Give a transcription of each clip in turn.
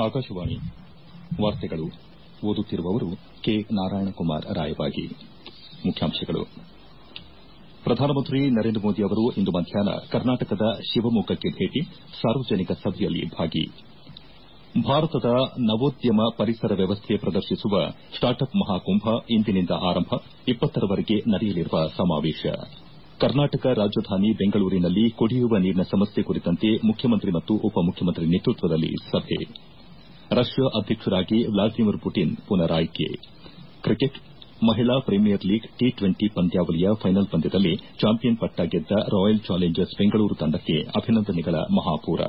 ಆಕಾಶವಾಣಿ ವಾರ್ತೆಗಳು ಓದುತ್ತಿರುವವರು ಕೆ ನಾರಾಯಣಕುಮಾರ್ ರಾಯಬಾಗಿ ಮುಖ್ಯಾಂಶಗಳು ಪ್ರಧಾನಮಂತ್ರಿ ನರೇಂದ್ರ ಮೋದಿ ಅವರು ಇಂದು ಮಧ್ಯಾಹ್ನ ಕರ್ನಾಟಕದ ಶಿವಮೊಗ್ಗಕ್ಕೆ ಭೇಟಿ ಸಾರ್ವಜನಿಕ ಸಭೆಯಲ್ಲಿ ಭಾಗಿ ಭಾರತದ ನವೋದ್ಯಮ ಪರಿಸರ ವ್ಯವಸ್ಥೆ ಪ್ರದರ್ಶಿಸುವ ಸ್ಟಾರ್ಟ್ಅಪ್ ಮಹಾಕುಂಭ ಇಂದಿನಿಂದ ಆರಂಭ ಇಪ್ಪತ್ತರವರೆಗೆ ನಡೆಯಲಿರುವ ಸಮಾವೇಶ ಕರ್ನಾಟಕ ರಾಜಧಾನಿ ಬೆಂಗಳೂರಿನಲ್ಲಿ ಕುಡಿಯುವ ನೀರಿನ ಸಮಸ್ಯೆ ಕುರಿತಂತೆ ಮುಖ್ಯಮಂತ್ರಿ ಮತ್ತು ಉಪಮುಖ್ಯಮಂತ್ರಿ ನೇತೃತ್ವದಲ್ಲಿ ಸಭೆ ರಷ್ಯಾ ಅಧ್ಯಕ್ಷರಾಗಿ ವ್ಲಾದಿಮಿರ್ ಪುಟಿನ್ ಪುನರಾಯ್ಕೆ ಕ್ರಿಕೆಟ್ ಮಹಿಳಾ ಪ್ರೀಮಿಯರ್ ಲೀಗ್ ಟಿ ಟ್ವೆಂಟಿ ಪಂದ್ಯಾವಳಿಯ ಫೈನಲ್ ಪಂದ್ಯದಲ್ಲಿ ಚಾಂಪಿಯನ್ ಪಟ್ಟ ಗೆದ್ದ ರಾಯಲ್ ಚಾಲೆಂಜರ್ಸ್ ಬೆಂಗಳೂರು ತಂಡಕ್ಕೆ ಅಭಿನಂದನೆಗಳ ಮಹಾಪೂರ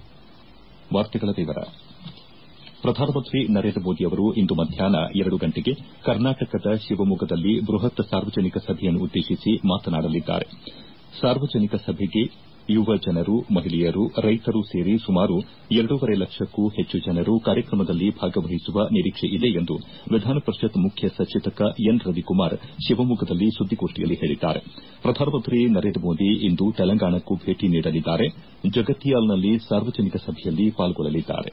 ಪ್ರಧಾನಮಂತ್ರಿ ನರೇಂದ್ರ ಮೋದಿ ಅವರು ಇಂದು ಮಧ್ಯಾಹ್ನ ಎರಡು ಗಂಟೆಗೆ ಕರ್ನಾಟಕದ ಶಿವಮೊಗ್ಗದಲ್ಲಿ ಬೃಹತ್ ಸಾರ್ವಜನಿಕ ಸಭೆಯನ್ನು ಉದ್ದೇಶಿಸಿ ಮಾತನಾಡಲಿದ್ದಾರೆ ಸಾರ್ವಜನಿಕ ಸಭೆಗೆ ಯುವ ಜನರು ಮಹಿಳೆಯರು ರೈತರು ಸೇರಿ ಸುಮಾರು ಎರಡೂವರೆ ಲಕ್ಷಕ್ಕೂ ಹೆಚ್ಚು ಜನರು ಕಾರ್ಯಕ್ರಮದಲ್ಲಿ ಭಾಗವಹಿಸುವ ನಿರೀಕ್ಷೆ ಇದೆ ಎಂದು ವಿಧಾನಪರಿಷತ್ ಮುಖ್ಯ ಸಚೇತಕ ಎನ್ ರವಿಕುಮಾರ್ ಶಿವಮೊಗ್ಗದಲ್ಲಿ ಸುದ್ದಿಗೋಷ್ಠಿಯಲ್ಲಿ ಹೇಳಿದ್ದಾರೆ ಪ್ರಧಾನಮಂತ್ರಿ ನರೇಂದ್ರ ಮೋದಿ ಇಂದು ತೆಲಂಗಾಣಕ್ಕೂ ಭೇಟಿ ನೀಡಲಿದ್ದಾರೆ ಜಗತ್ತಿಯಾಲ್ನಲ್ಲಿ ಸಾರ್ವಜನಿಕ ಸಭೆಯಲ್ಲಿ ಪಾಲ್ಗೊಳ್ಳಲಿದ್ದಾರೆ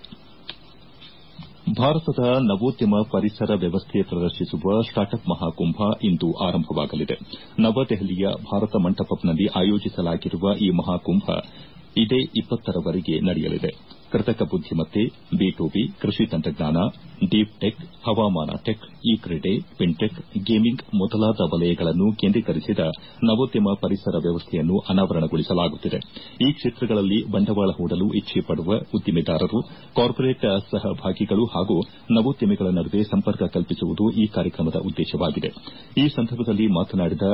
ಭಾರತದ ನವೋದ್ಯಮ ಪರಿಸರ ವ್ಯವಸ್ಥೆ ಪ್ರದರ್ಶಿಸುವ ಸ್ಟಾರ್ಟ್ಅಪ್ ಮಹಾಕುಂಭ ಇಂದು ಆರಂಭವಾಗಲಿದೆ ನವದೆಹಲಿಯ ಭಾರತ ಮಂಟಪಂನಲ್ಲಿ ಆಯೋಜಿಸಲಾಗಿರುವ ಈ ಮಹಾಕುಂಭ ಇದೇ ಇಪ್ಪತ್ತರವರೆಗೆ ನಡೆಯಲಿದೆ ಕೃತಕ ಬುದ್ದಿಮತ್ತೆ ಬಿಟೂಬಿ ಕೃಷಿ ತಂತ್ರಜ್ಞಾನ ಡೀಪ್ ಟೆಕ್ ಹವಾಮಾನ ಟೆಕ್ ಇ ಕ್ರೀಡೆ ಫಿನ್ಟೆಕ್ ಗೇಮಿಂಗ್ ಮೊದಲಾದ ವಲಯಗಳನ್ನು ಕೇಂದ್ರೀಕರಿಸಿದ ನವೋದ್ಯಮ ಪರಿಸರ ವ್ಯವಸ್ಥೆಯನ್ನು ಅನಾವರಣಗೊಳಿಸಲಾಗುತ್ತಿದೆ ಈ ಕ್ಷೇತ್ರಗಳಲ್ಲಿ ಬಂಡವಾಳ ಹೂಡಲು ಇಚ್ಛೆಪಡುವ ಉದ್ದಿಮೆದಾರರು ಕಾರ್ಪೊರೇಟ್ ಸಹಭಾಗಿಗಳು ಹಾಗೂ ನವೋದ್ಯಮಿಗಳ ನಡುವೆ ಸಂಪರ್ಕ ಕಲ್ಪಿಸುವುದು ಈ ಕಾರ್ಯಕ್ರಮದ ಉದ್ದೇಶವಾಗಿದೆ ಈ ಸಂದರ್ಭದಲ್ಲಿ ಮಾತನಾಡಿದ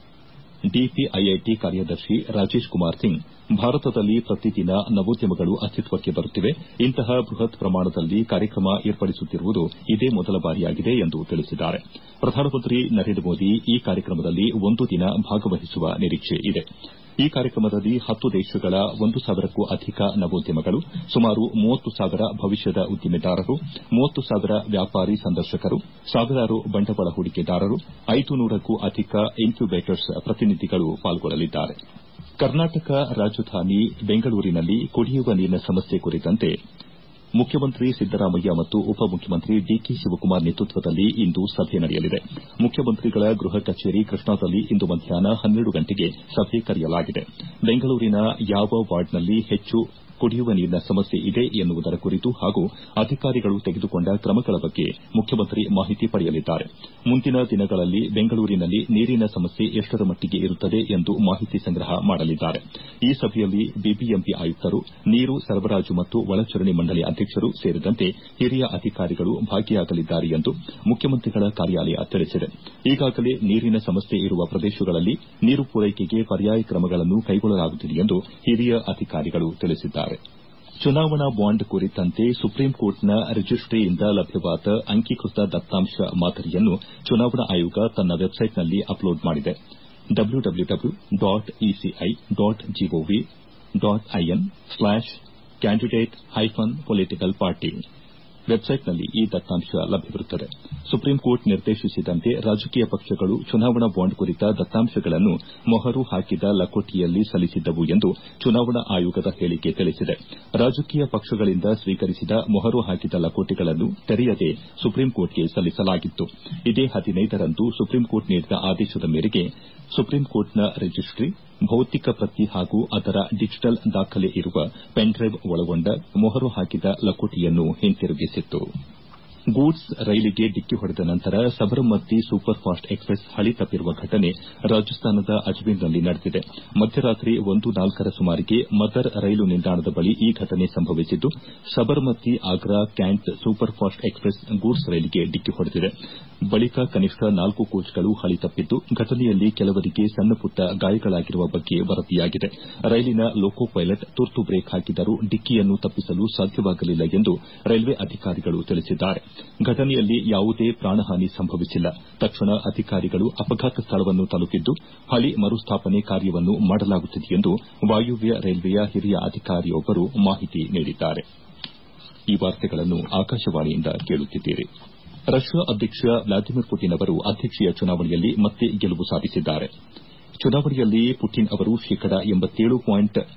ಡಿಪಿಐಐಟಿ ಕಾರ್ಯದರ್ಶಿ ರಾಜೇಶ್ ಕುಮಾರ್ ಸಿಂಗ್ ಭಾರತದಲ್ಲಿ ಪ್ರತಿದಿನ ನವೋದ್ಯಮಗಳು ಅಸ್ತಿತ್ವಕ್ಕೆ ಬರುತ್ತಿವೆ ಇಂತಹ ಬೃಹತ್ ಪ್ರಮಾಣದಲ್ಲಿ ಕಾರ್ಯಕ್ರಮ ಏರ್ಪಡಿಸುತ್ತಿರುವುದು ಇದೇ ಮೊದಲ ಬಾರಿಯಾಗಿದೆ ಎಂದು ತಿಳಿಸಿದ್ದಾರೆ ಪ್ರಧಾನಮಂತ್ರಿ ನರೇಂದ್ರ ಮೋದಿ ಈ ಕಾರ್ಯಕ್ರಮದಲ್ಲಿ ಒಂದು ದಿನ ಭಾಗವಹಿಸುವ ನಿರೀಕ್ಷೆ ಇದೆ ಈ ಕಾರ್ಯಕ್ರಮದಲ್ಲಿ ಹತ್ತು ದೇಶಗಳ ಒಂದು ಸಾವಿರಕ್ಕೂ ಅಧಿಕ ನವೋದ್ಯಮಗಳು ಸುಮಾರು ಮೂವತ್ತು ಸಾವಿರ ಭವಿಷ್ಯದ ಉದ್ದಿಮೆದಾರರು ಮೂವತ್ತು ಸಾವಿರ ವ್ಯಾಪಾರಿ ಸಂದರ್ಶಕರು ಸಾವಿರಾರು ಬಂಡವಾಳ ಹೂಡಿಕೆದಾರರು ಐದು ನೂರಕ್ಕೂ ಅಧಿಕ ಇನ್ಕ್ಯುಬೇಟರ್ಸ್ ಪ್ರತಿನಿಧಿಗಳು ಪಾಲ್ಗೊಳ್ಳಲಿದ್ದಾರೆ ಕರ್ನಾಟಕ ರಾಜಧಾನಿ ಬೆಂಗಳೂರಿನಲ್ಲಿ ಕುಡಿಯುವ ನೀರಿನ ಸಮಸ್ಯೆ ಕುರಿತಂತೆ ಮುಖ್ಯಮಂತ್ರಿ ಸಿದ್ದರಾಮಯ್ಯ ಮತ್ತು ಉಪಮುಖ್ಯಮಂತ್ರಿ ಡಿಕೆ ಶಿವಕುಮಾರ್ ನೇತೃತ್ವದಲ್ಲಿ ಇಂದು ಸಭೆ ನಡೆಯಲಿದೆ ಮುಖ್ಯಮಂತ್ರಿಗಳ ಗೃಹ ಕಚೇರಿ ಕೃಷ್ಣಾದಲ್ಲಿ ಇಂದು ಮಧ್ಯಾಹ್ನ ಹನ್ನೆರಡು ಗಂಟೆಗೆ ಸಭೆ ಕರೆಯಲಾಗಿದೆ ಬೆಂಗಳೂರಿನ ಯಾವ ವಾರ್ಡ್ನಲ್ಲಿ ಹೆಚ್ಚು ಕುಡಿಯುವ ನೀರಿನ ಸಮಸ್ಯೆ ಇದೆ ಎನ್ನುವುದರ ಕುರಿತು ಹಾಗೂ ಅಧಿಕಾರಿಗಳು ತೆಗೆದುಕೊಂಡ ಕ್ರಮಗಳ ಬಗ್ಗೆ ಮುಖ್ಯಮಂತ್ರಿ ಮಾಹಿತಿ ಪಡೆಯಲಿದ್ದಾರೆ ಮುಂದಿನ ದಿನಗಳಲ್ಲಿ ಬೆಂಗಳೂರಿನಲ್ಲಿ ನೀರಿನ ಸಮಸ್ಯೆ ಎಷ್ಟರ ಮಟ್ಟಿಗೆ ಇರುತ್ತದೆ ಎಂದು ಮಾಹಿತಿ ಸಂಗ್ರಹ ಮಾಡಲಿದ್ದಾರೆ ಈ ಸಭೆಯಲ್ಲಿ ಬಿಬಿಎಂಪಿ ಆಯುಕ್ತರು ನೀರು ಸರಬರಾಜು ಮತ್ತು ಒಳಚರಂಡಿ ಮಂಡಳಿ ಅಧ್ಯಕ್ಷರು ಸೇರಿದಂತೆ ಹಿರಿಯ ಅಧಿಕಾರಿಗಳು ಭಾಗಿಯಾಗಲಿದ್ದಾರೆ ಎಂದು ಮುಖ್ಯಮಂತ್ರಿಗಳ ಕಾರ್ಯಾಲಯ ತಿಳಿಸಿದೆ ಈಗಾಗಲೇ ನೀರಿನ ಸಮಸ್ಯೆ ಇರುವ ಪ್ರದೇಶಗಳಲ್ಲಿ ನೀರು ಪೂರೈಕೆಗೆ ಪರ್ಯಾಯ ಕ್ರಮಗಳನ್ನು ಕೈಗೊಳ್ಳಲಾಗುತ್ತಿದೆ ಎಂದು ಹಿರಿಯ ಅಧಿಕಾರಿಗಳು ತಿಳಿಸಿದ್ದಾರೆ ಚುನಾವಣಾ ಬಾಂಡ್ ಕುರಿತಂತೆ ಸುಪ್ರೀಂಕೋರ್ಟ್ನ ರಿಜಿಸ್ಟಿಯಿಂದ ಲಭ್ಯವಾದ ಅಂಗೀಕೃತ ದತ್ತಾಂಶ ಮಾದರಿಯನ್ನು ಚುನಾವಣಾ ಆಯೋಗ ತನ್ನ ವೆಬ್ಸೈಟ್ನಲ್ಲಿ ಅಪ್ಲೋಡ್ ಮಾಡಿದೆ W W W dot ECI dot GOV dot IN slash candidate hyphen political party ವೆಬ್ಸೈಟ್ನಲ್ಲಿ ಈ ದತ್ತಾಂಶ ಲಭ್ಯವಿರುತ್ತದೆ ಸುಪ್ರೀಂಕೋರ್ಟ್ ನಿರ್ದೇಶಿಸಿದಂತೆ ರಾಜಕೀಯ ಪಕ್ಷಗಳು ಚುನಾವಣಾ ಬಾಂಡ್ ಕುರಿತ ದತ್ತಾಂಶಗಳನ್ನು ಮೊಹರು ಹಾಕಿದ ಲಕೋಟೆಯಲ್ಲಿ ಸಲ್ಲಿಸಿದ್ದವು ಎಂದು ಚುನಾವಣಾ ಆಯೋಗದ ಹೇಳಿಕೆ ತಿಳಿಸಿದೆ ರಾಜಕೀಯ ಪಕ್ಷಗಳಿಂದ ಸ್ವೀಕರಿಸಿದ ಮೊಹರು ಹಾಕಿದ ಲಕೋಟೆಗಳನ್ನು ತೆರೆಯದೆ ಸುಪ್ರೀಂಕೋರ್ಟ್ಗೆ ಸಲ್ಲಿಸಲಾಗಿತ್ತು ಇದೇ ಹದಿನೈದರಂದು ಸುಪ್ರೀಂಕೋರ್ಟ್ ನೀಡಿದ ಆದೇಶದ ಮೇರೆಗೆ ಸುಪ್ರೀಂಕೋರ್ಟ್ನ ರಿಜಿಸ್ಟಿ ಭೌತಿಕ ಪ್ರತಿ ಹಾಗೂ ಅದರ ಡಿಜಿಟಲ್ ದಾಖಲೆ ಇರುವ ಪೆನ್ಡ್ರೈವ್ ಒಳಗೊಂಡ ಮೊಹರು ಹಾಕಿದ ಲಕೋಟೆಯನ್ನು ಹಿಂತಿರುಗಿಸಿತ್ತು ಗೂಡ್ಸ್ ರೈಲಿಗೆ ಡಿಕ್ಕಿ ಹೊಡೆದ ನಂತರ ಸಬರಮತಿ ಸೂಪರ್ ಫಾಸ್ಟ್ ಎಕ್ಸ್ಪ್ರೆಸ್ ಹಳಿ ತಪ್ಪಿರುವ ಘಟನೆ ರಾಜಸ್ಥಾನದ ಅಜ್ಮೀರ್ನಲ್ಲಿ ನಡೆದಿದೆ ಮಧ್ಯರಾತ್ರಿ ಒಂದು ನಾಲ್ಕರ ಸುಮಾರಿಗೆ ಮದರ್ ರೈಲು ನಿಲ್ದಾಣದ ಬಳಿ ಈ ಘಟನೆ ಸಂಭವಿಸಿದ್ದು Sabarmati Agra cant super fast express goods ರೈಲಿಗೆ ಡಿಕ್ಕಿ ಹೊಡೆದಿದೆ ಬಳಿಕ ಕನಿಷ್ಠ ನಾಲ್ಕು ಕೋಚ್ಗಳು ಹಳಿ ತಪ್ಪಿದ್ದು ಘಟನೆಯಲ್ಲಿ ಕೆಲವರಿಗೆ ಸಣ್ಣಪುಟ್ಟ ಗಾಯಗಳಾಗಿರುವ ಬಗ್ಗೆ ವರದಿಯಾಗಿದೆ ರೈಲಿನ ಲೋಕೋ ಪೈಲಟ್ ತುರ್ತು ಬ್ರೇಕ್ ಹಾಕಿದರೂ ಡಿಕ್ಕಿಯನ್ನು ತಪ್ಪಿಸಲು ಸಾಧ್ಯವಾಗಲಿಲ್ಲ ಎಂದು ರೈಲ್ವೆ ಅಧಿಕಾರಿಗಳು ತಿಳಿಸಿದ್ದಾರೆ ಘಟನೆಯಲ್ಲಿ ಯಾವುದೇ ಪ್ರಾಣಹಾನಿ ಸಂಭವಿಸಿಲ್ಲ ತಕ್ಷಣ ಅಧಿಕಾರಿಗಳು ಅಪಘಾತ ಸ್ಥಳವನ್ನು ತಲುಪಿದ್ದು ಹಳಿ ಮರುಸ್ಥಾಪನೆ ಕಾರ್ಯವನ್ನು ಮಾಡಲಾಗುತ್ತಿದೆ ಎಂದು ವಾಯುವ್ಯ ರೈಲ್ವೆಯ ಹಿರಿಯ ಅಧಿಕಾರಿಯೊಬ್ಬರು ಮಾಹಿತಿ ನೀಡಿದ್ದಾರೆ ರಷ್ಯಾ ಅಧ್ಯಕ್ಷ ವ್ಲಾದಿಮಿರ್ ಪುಟಿನ್ ಅವರು ಅಧ್ಯಕ್ಷೀಯ ಚುನಾವಣೆಯಲ್ಲಿ ಮತ್ತೆ ಗೆಲುವು ಸಾಧಿಸಿದ್ದಾರೆ ಚುನಾವಣೆಯಲ್ಲಿ ಪುಟಿನ್ ಅವರು ಶೇಕಡ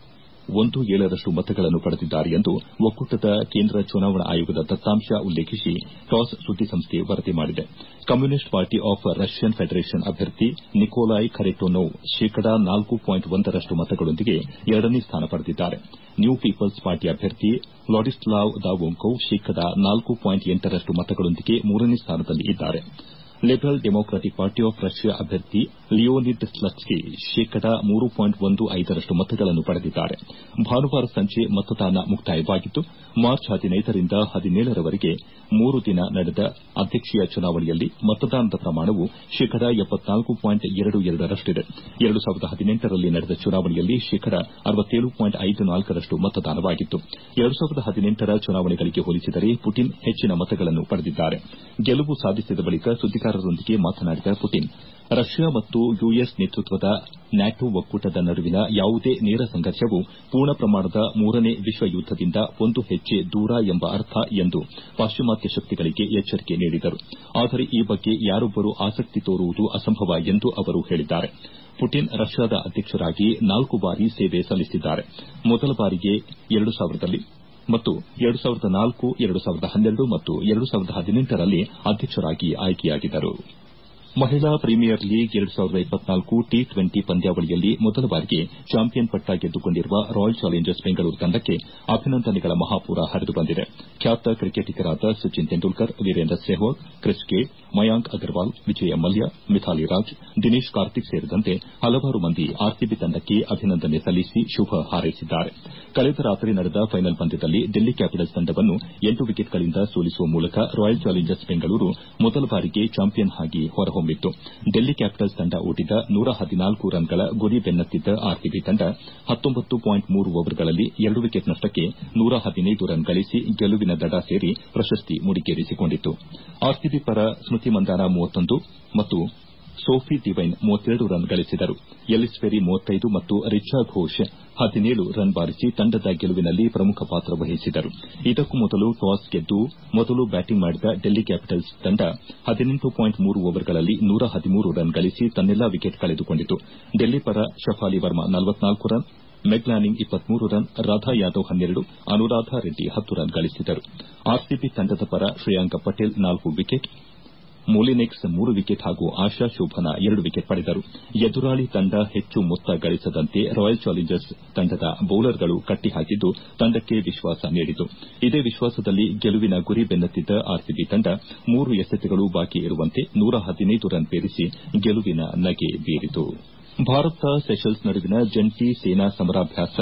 ಒಂದು ಏಳರಷ್ಟು ಮತಗಳನ್ನು ಪಡೆದಿದ್ದಾರೆ ಎಂದು ಒಕ್ಕೂಟದ ಕೇಂದ್ರ ಚುನಾವಣಾ ಆಯೋಗದ ದತ್ತಾಂಶ ಉಲ್ಲೇಖಿಸಿ ಟಾಸ್ ಸುದ್ದಿಸಂಸ್ಥೆ ವರದಿ ಮಾಡಿದೆ Communist Party of Russian Federation ಅಭ್ಯರ್ಥಿ ನಿಕೋಲಾಯ್ ಖರೆಟೊನೋವ್ ಶೇಕಡ ನಾಲ್ಕು ಪಾಯಿಂಟ್ ಒಂದರಷ್ಟು ಮತಗಳೊಂದಿಗೆ ಎರಡನೇ ಸ್ಥಾನ ಪಡೆದಿದ್ದಾರೆ ನ್ಯೂ ಪೀಪಲ್ಸ್ ಪಾರ್ಟಿ ಅಭ್ಯರ್ಥಿ ವ್ಲಾಡಿಸ್ಲಾವ್ ದಾವೋಂಕೋವ್ ಶೇಕಡ ನಾಲ್ಕು ಪಾಯಿಂಟ್ ಎಂಟರಷ್ಟು ಮತಗಳೊಂದಿಗೆ ಮೂರನೇ ಸ್ಥಾನದಲ್ಲಿ ಇದ್ದಾರೆ liberal democratic party of Russia ಅಭ್ಯರ್ಥಿ ಲಿಯೋನಿಡ್ ಸ್ಲಟ್ಸ್ಕಿ ಶೇಕಡ ಮೂರು ಪಾಯಿಂಟ್ ಒಂದು ಐದರಷ್ಟು ಮತಗಳನ್ನು ಪಡೆದಿದ್ದಾರೆ ಭಾನುವಾರ ಸಂಜೆ ಮತದಾನ ಮುಕ್ತಾಯವಾಗಿದ್ದು ಮಾರ್ಚ್ ಹದಿನೈದರಿಂದ ಹದಿನೇಳರವರೆಗೆ ಮೂರು ದಿನ ನಡೆದ ಅಧ್ಯಕ್ಷೀಯ ಚುನಾವಣೆಯಲ್ಲಿ ಮತದಾನದ ಪ್ರಮಾಣವು ಶೇಕಡ ಎಪ್ಪತ್ನಾಲ್ಕು ಪಾಯಿಂಟ್ ಎರಡು ಎರಡರಷ್ಟಿದೆ ಎರಡು ಸಾವಿರದ ಹದಿನೆಂಟರಲ್ಲಿ ನಡೆದ ಚುನಾವಣೆಯಲ್ಲಿ ಶೇಕಡ ಅರವತ್ತೇಳು ಪಾಯಿಂಟ್ ಐದು ನಾಲ್ಕರಷ್ಟು ಮತದಾನವಾಗಿತ್ತು ಎರಡು ಸಾವಿರದ ಹದಿನೆಂಟರ ಚುನಾವಣೆಗಳಿಗೆ ಹೋಲಿಸಿದರೆ ಪುಟಿನ್ ಹೆಚ್ಚಿನ ಮತಗಳನ್ನು ಪಡೆದಿದ್ದಾರೆ ಗೆಲುವು ಸಾಧಿಸಿದ ಬಳಿಕ ಸುದ್ದಿಗಾರರೊಂದಿಗೆ ಮಾತನಾಡಿದ ಪುಟಿನ್ ರಷ್ಯಾ ಮತ್ತು ಯುಎಸ್ ನೇತೃತ್ವದ ನ್ಯಾಟೋ ಒಕ್ಕೂಟದ ನಡುವಿನ ಯಾವುದೇ ನೇರ ಸಂಘರ್ಷವು ಪೂರ್ಣ ಪ್ರಮಾಣದ ಮೂರನೇ ವಿಶ್ವ ಯುದ್ದದಿಂದ ಒಂದು ಹೆಜ್ಜೆ ದೂರ ಎಂಬ ಅರ್ಥ ಎಂದು ಪಾಶ್ಚಿಮಾತ್ಯ ಶಕ್ತಿಗಳಿಗೆ ಎಚ್ಚರಿಕೆ ನೀಡಿದರು ಆದರೆ ಈ ಬಗ್ಗೆ ಯಾರೊಬ್ಬರೂ ಆಸಕ್ತಿ ತೋರುವುದು ಅಸಂಭವ ಎಂದು ಅವರು ಹೇಳಿದ್ದಾರೆ ಪುಟಿನ್ ರಷ್ಯಾದ ಅಧ್ಯಕ್ಷರಾಗಿ ನಾಲ್ಕು ಬಾರಿ ಸೇವೆ ಸಲ್ಲಿಸಿದ್ದಾರೆ ಮೊದಲ ಬಾರಿಗೆ ಎರಡು ಸಾವಿರದಲ್ಲಿ ಮತ್ತು ಎರಡು ಸಾವಿರದ ನಾಲ್ಕು ಎರಡು ಸಾವಿರದ ಹನ್ನೆರಡು ಮತ್ತು ಎರಡು ಸಾವಿರದ ಹದಿನೆಂಟರಲ್ಲಿ ಅಧ್ಯಕ್ಷರಾಗಿ ಆಯ್ಕೆಯಾಗಿದ್ದರು ಮಹಿಳಾ ಪ್ರೀಮಿಯರ್ ಲೀಗ್ ಎರಡು ಸಾವಿರದ ಇಪ್ಪತ್ನಾಲ್ಕು ಟಿ ಟ್ವೆಂಟಿ ಪಂದ್ಯಾವಳಿಯಲ್ಲಿ ಮೊದಲ ಬಾರಿಗೆ ಚಾಂಪಿಯನ್ ಪಟ್ಟ ಗೆದ್ದುಕೊಂಡಿರುವ ರಾಯಲ್ ಚಾಲೆಂಜರ್ಸ್ ಬೆಂಗಳೂರು ತಂಡಕ್ಕೆ ಅಭಿನಂದನೆಗಳ ಮಹಾಪೂರ ಹರಿದು ಬಂದಿದೆ ಖ್ಯಾತ ಕ್ರಿಕೆಟಿಗರಾದ ಸಚಿನ್ ತೆಂಡೂಲ್ಕರ್ ವೀರೇಂದ್ರ ಸೆಹ್ವಾಗ್ ಕ್ರಿಸ್ ಗೇಲ್ ಮಯಾಂಕ್ ಅಗರ್ವಾಲ್ ವಿಜಯ ಮಲ್ಯ ಮಿಥಾಲಿ ರಾಜ್ ದಿನೇಶ್ ಕಾರ್ತಿಕ್ ಸೇರಿದಂತೆ ಹಲವಾರು ಮಂದಿ ಆರ್ಸಿಬಿ ತಂಡಕ್ಕೆ ಅಭಿನಂದನೆ ಸಲ್ಲಿಸಿ ಶುಭ ಹಾರೈಸಿದ್ದಾರೆ ಕಳೆದ ರಾತ್ರಿ ನಡೆದ ಫೈನಲ್ ಪಂದ್ಯದಲ್ಲಿ ಡೆಲ್ಲಿ ಕ್ಯಾಪಿಟಲ್ಸ್ ತಂಡವನ್ನು ಎಂಟು ವಿಕೆಟ್ಗಳಿಂದ ಸೋಲಿಸುವ ಮೂಲಕ ರಾಯಲ್ ಚಾಲೆಂಜರ್ಸ್ ಬೆಂಗಳೂರು ಮೊದಲ ಬಾರಿಗೆ ಚಾಂಪಿಯನ್ ಆಗಿ ಹೊರಹೊಮ್ಮಿತ್ತು ಡೆಲ್ಲಿ ಕ್ಯಾಪಿಟಲ್ಸ್ ತಂಡ ಓಡಿದ ನೂರ ಹದಿನಾಲ್ಕು ರನ್ಗಳ ಗುರಿ ಬೆನ್ನತ್ತಿದ್ದ ಆರ್ಸಿಬಿ ತಂಡ ಹತ್ತೊಂಬತ್ತು ಪಾಯಿಂಟ್ ಮೂರು ಓವರ್ಗಳಲ್ಲಿ ಎರಡು ವಿಕೆಟ್ ನಷ್ಟಕ್ಕೆ ನೂರ ಹದಿನೈದು ರನ್ ಗಳಿಸಿ ಗೆಲುವಿನ ದಡ ಸೇರಿ ಪ್ರಶಸ್ತಿ ಮುಡಿಗೇರಿಸಿಕೊಂಡಿತ್ತು ಆರ್ಸಿಬಿ ಪರ ಸ್ಮೃತಿ ಮಂದಾನ ಮೂವತ್ತೊಂದು ಮತ್ತು ಸೋಫಿ ದಿವೈನ್ ಮೂವತ್ತೆರಡು ರನ್ ಗಳಿಸಿದರು ಎಲಿಸ್ ಪೆರಿ ಮೂವತ್ತೈದು ಮತ್ತು ರಿಚಾ ಘೋಷ್ ಹದಿನೇಳು ರನ್ ಬಾರಿಸಿ ತಂಡದ ಗೆಲುವಿನಲ್ಲಿ ಪ್ರಮುಖ ಪಾತ್ರ ವಹಿಸಿದರು ಇದಕ್ಕೂ ಮೊದಲು ಟಾಸ್ ಗೆದ್ದು ಮೊದಲು ಬ್ಯಾಟಿಂಗ್ ಮಾಡಿದ ಡೆಲ್ಲಿ ಕ್ಯಾಪಿಟಲ್ಸ್ ತಂಡ ಹದಿನೆಂಟು ಪಾಯಿಂಟ್ ಮೂರು ಓವರ್ಗಳಲ್ಲಿ ನೂರ ಹದಿಮೂರು ರನ್ ಗಳಿಸಿ ತನ್ನೆಲ್ಲಾ ವಿಕೆಟ್ ಕಳೆದುಕೊಂಡಿತು ಡೆಲ್ಲಿ ಪರ ಶಫಾಲಿ ವರ್ಮಾ ನಲವತ್ನಾಲ್ಕು ರನ್ ಮೆಗ್ ಲ್ಯಾನಿಂಗ್ ಇಪ್ಪತ್ಮೂರು ರನ್ ರಾಧಾ ಯಾದವ್ ಹನ್ನೆರಡು ಅನುರಾಧಾ ರೆಡ್ಡಿ ಹತ್ತು ರನ್ ಗಳಿಸಿದರು ಆರ್ಸಿಬಿ ತಂಡದ ಪರ ಶ್ರೇಯಾಂಕ ಪಟೇಲ್ ನಾಲ್ಕು ವಿಕೆಟ್ ಮೊಲಿನೆಕ್ಸ್ ಮೂರು ವಿಕೆಟ್ ಹಾಗೂ ಆಶಾ ಶೋಭನ ಎರಡು ವಿಕೆಟ್ ಪಡೆದರು ಎದುರಾಳಿ ತಂಡ ಹೆಚ್ಚು ಮೊತ್ತ ಗಳಿಸದಂತೆ ರಾಯಲ್ ಚಾಲೆಂಜರ್ಸ್ ತಂಡದ ಬೌಲರ್ಗಳು ಕಟ್ಟಿಹಾಕಿದ್ದು ತಂಡಕ್ಕೆ ವಿಶ್ವಾಸ ನೀಡಿತು ಇದೇ ವಿಶ್ವಾಸದಲ್ಲಿ ಗೆಲುವಿನ ಗುರಿ ಬೆನ್ನತ್ತಿದ್ದ ಆರ್ಸಿಬಿ ತಂಡ ಮೂರು ಎಸೆತಗಳು ಬಾಕಿ ಇರುವಂತೆ ನೂರ ಹದಿನೈದು ರನ್ ಪೇರಿಸಿ ಗೆಲುವಿನ ನಗೆ ಬೀರಿತು ಭಾರತ ಸೆಷಲ್ಸ್ ನಡುವಿನ ಜಂಟಿ ಸೇನಾ ಸಮರಾಭ್ಯಾಸ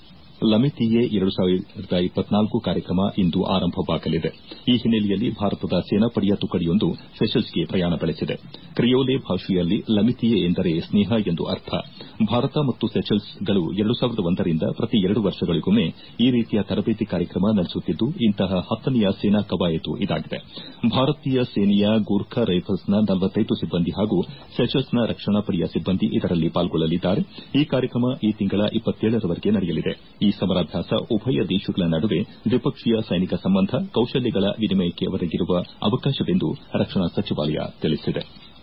ಲಮಿತಿಯೇ ಎರಡು ಸಾವಿರದ ಇಪ್ಪತ್ನಾಲ್ಕು ಕಾರ್ಯಕ್ರಮ ಇಂದು ಆರಂಭವಾಗಲಿದೆ ಈ ಹಿನ್ನೆಲೆಯಲ್ಲಿ ಭಾರತದ ಸೇನಾಪಡೆಯ ತುಕಡಿಯೊಂದು ಸೆಷಲ್ಸ್ಗೆ ಪ್ರಯಾಣ ಬೆಳೆಸಿದೆ ಕ್ರಿಯೋಲೆ ಭಾಷೆಯಲ್ಲಿ ಲಮಿತಿಯೇ ಎಂದರೆ ಸ್ನೇಹ ಎಂದು ಅರ್ಥ ಭಾರತ ಮತ್ತು ಸೆಷಲ್ಸ್ಗಳು ಎರಡು ಸಾವಿರದ ಒಂದರಿಂದ ಪ್ರತಿ ಎರಡು ವರ್ಷಗಳಿಗೊಮ್ಮೆ ಈ ರೀತಿಯ ತರಬೇತಿ ಕಾರ್ಯಕ್ರಮ ನಡೆಸುತ್ತಿದ್ದು ಇಂತಹ ಹತ್ತನೆಯ ಸೇನಾ ಕವಾಯತು ಇದಾಗಿದೆ ಭಾರತೀಯ ಸೇನೆಯ ಗೂರ್ಖಾ ರೈಫಲ್ಸ್ನ ನಲವತ್ತೈದು ಸಿಬ್ಬಂದಿ ಹಾಗೂ ಸೆಷಲ್ಸ್ನ ರಕ್ಷಣಾ ಪಡೆಯ ಸಿಬ್ಬಂದಿ ಇದರಲ್ಲಿ ಪಾಲ್ಗೊಳ್ಳಲಿದ್ದಾರೆ ಈ ಕಾರ್ಯಕ್ರಮ ಈ ತಿಂಗಳ ಇಪ್ಪತ್ತೇಳರವರೆಗೆ ನಡೆಯಲಿದೆ ಈ ಸಮರಾಭ್ಯಾಸ ಉಭಯ ದೇಶಗಳ ನಡುವೆ ದ್ವಿಪಕ್ಷೀಯ ಸೈನಿಕ ಸಂಬಂಧ ಕೌಶಲ್ಯಗಳ ವಿನಿಮಯಕ್ಕೆ ಒದಗಿರುವ ಅವಕಾಶವೆಂದು ರಕ್ಷಣಾ ಸಚಿವಾಲಯ ತಿಳಿಸಿದೆ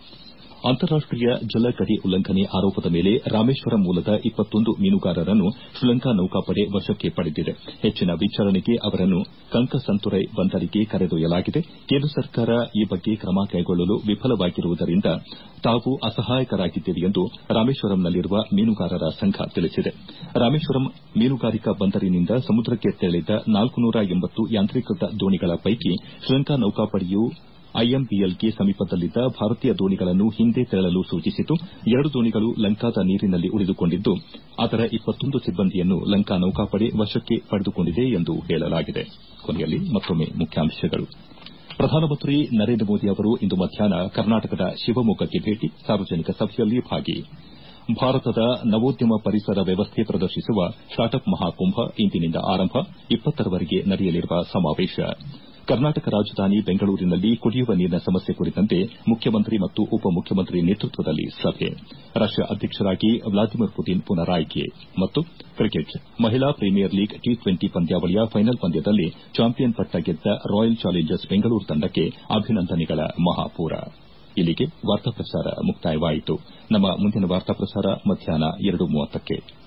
ಅಂತಾರಾಷ್ಟೀಯ ಜಲ ಗಡಿ ಉಲ್ಲಂಘನೆ ಆರೋಪದ ಮೇಲೆ ರಾಮೇಶ್ವರಂ ಮೂಲದ ಇಪ್ಪತ್ತೊಂದು ಮೀನುಗಾರರನ್ನು ಶ್ರೀಲಂಕಾ ನೌಕಾಪಡೆ ವಶಕ್ಕೆ ಪಡೆದಿದೆ ಹೆಚ್ಚಿನ ವಿಚಾರಣೆಗೆ ಅವರನ್ನು ಕಂಕಸಂತುರೈ ಬಂದರಿಗೆ ಕರೆದೊಯ್ಯಲಾಗಿದೆ ಕೇಂದ್ರ ಸರ್ಕಾರ ಈ ಬಗ್ಗೆ ಕ್ರಮ ಕೈಗೊಳ್ಳಲು ವಿಫಲವಾಗಿರುವುದರಿಂದ ತಾವು ಅಸಹಾಯಕರಾಗಿದ್ದೇವೆ ಎಂದು ರಾಮೇಶ್ವರಂನಲ್ಲಿರುವ ಮೀನುಗಾರರ ಸಂಘ ತಿಳಿಸಿದೆ ರಾಮೇಶ್ವರಂ ಮೀನುಗಾರಿಕಾ ಬಂದರಿನಿಂದ ಸಮುದ್ರಕ್ಕೆ ತೆರಳಿದ್ದ ನಾಲ್ಕುನೂರ ಎಂಬತ್ತು ಯಾಂತ್ರೀಕೃತ ದೋಣಿಗಳ ಪೈಕಿ ಶ್ರೀಲಂಕಾ ನೌಕಾಪಡೆಯು ಐಎಂಬಿಎಲ್ಗೆ ಸಮೀಪದಲ್ಲಿದ್ದ ಭಾರತೀಯ ದೋಣಿಗಳನ್ನು ಹಿಂದೆ ತೆರಳಲು ಸೂಚಿಸಿತು ಎರಡು ದೋಣಿಗಳು ಲಂಕಾದ ನೀರಿನಲ್ಲಿ ಉಳಿದುಕೊಂಡಿದ್ದು ಅದರ ಇಪ್ಪತ್ತೊಂದು ಸಿಬ್ಬಂದಿಯನ್ನು ಲಂಕಾ ನೌಕಾಪಡೆ ವಶಕ್ಕೆ ಪಡೆದುಕೊಂಡಿದೆ ಎಂದು ಹೇಳಲಾಗಿದೆ ಕೊನೆಯಲ್ಲಿ ಮತ್ತೊಮ್ಮೆ ಮುಖ್ಯಾಂಶಗಳು ಪ್ರಧಾನಮಂತ್ರಿ ನರೇಂದ್ರ ಮೋದಿ ಅವರು ಇಂದು ಮಧ್ಯಾಹ್ನ ಕರ್ನಾಟಕದ ಶಿವಮೊಗ್ಗಕ್ಕೆ ಭೇಟಿ ಸಾರ್ವಜನಿಕ ಸಭೆಯಲ್ಲಿ ಭಾಗಿ ಭಾರತದ ನವೋದ್ಯಮ ಪರಿಸರ ವ್ಯವಸ್ಥೆ ಪ್ರದರ್ಶಿಸುವ ಸ್ಟಾರ್ಟ್ಅಪ್ ಮಹಾಕುಂಭ ಇಂದಿನಿಂದ ಆರಂಭ ಇಪ್ಪತ್ತರವರೆಗೆ ನಡೆಯಲಿರುವ ಸಮಾವೇಶ ಕರ್ನಾಟಕ ರಾಜಧಾನಿ ಬೆಂಗಳೂರಿನಲ್ಲಿ ಕುಡಿಯುವ ನೀರಿನ ಸಮಸ್ಯೆ ಕುರಿತಂತೆ ಮುಖ್ಯಮಂತ್ರಿ ಮತ್ತು ಉಪಮುಖ್ಯಮಂತ್ರಿ ನೇತೃತ್ವದಲ್ಲಿ ಸಭೆ ರಷ್ಯಾ ಅಧ್ಯಕ್ಷರಾಗಿ ವ್ಲಾದಿಮಿರ್ ಪುಟಿನ್ ಪುನರಾಯ್ಕೆ ಮತ್ತು ಕ್ರಿಕೆಟ್ ಮಹಿಳಾ ಪ್ರೀಮಿಯರ್ ಲೀಗ್ ಟಿ ಟ್ವೆಂಟಿ ಪಂದ್ಯಾವಳಿಯ ಫೈನಲ್ ಪಂದ್ಯದಲ್ಲಿ ಚಾಂಪಿಯನ್ ಪಟ್ಟ ಗೆದ್ದ ರಾಯಲ್ ಚಾಲೆಂಜರ್ಸ್ ಬೆಂಗಳೂರು ತಂಡಕ್ಕೆ ಅಭಿನಂದನೆಗಳ ಮಹಾಪೂರ ಇಲ್ಲಿಗೆ ವಾರ್ತಾ ಪ್ರಸಾರ ಮುಕ್ತಾಯವಾಯಿತು ನಮ್ಮ ಮುಂದಿನ ವಾರ್ತಾ ಪ್ರಸಾರ ಮಧ್ಯಾಹ್ನ ಎರಡು ಮೂವತ್ತಕ್ಕೆ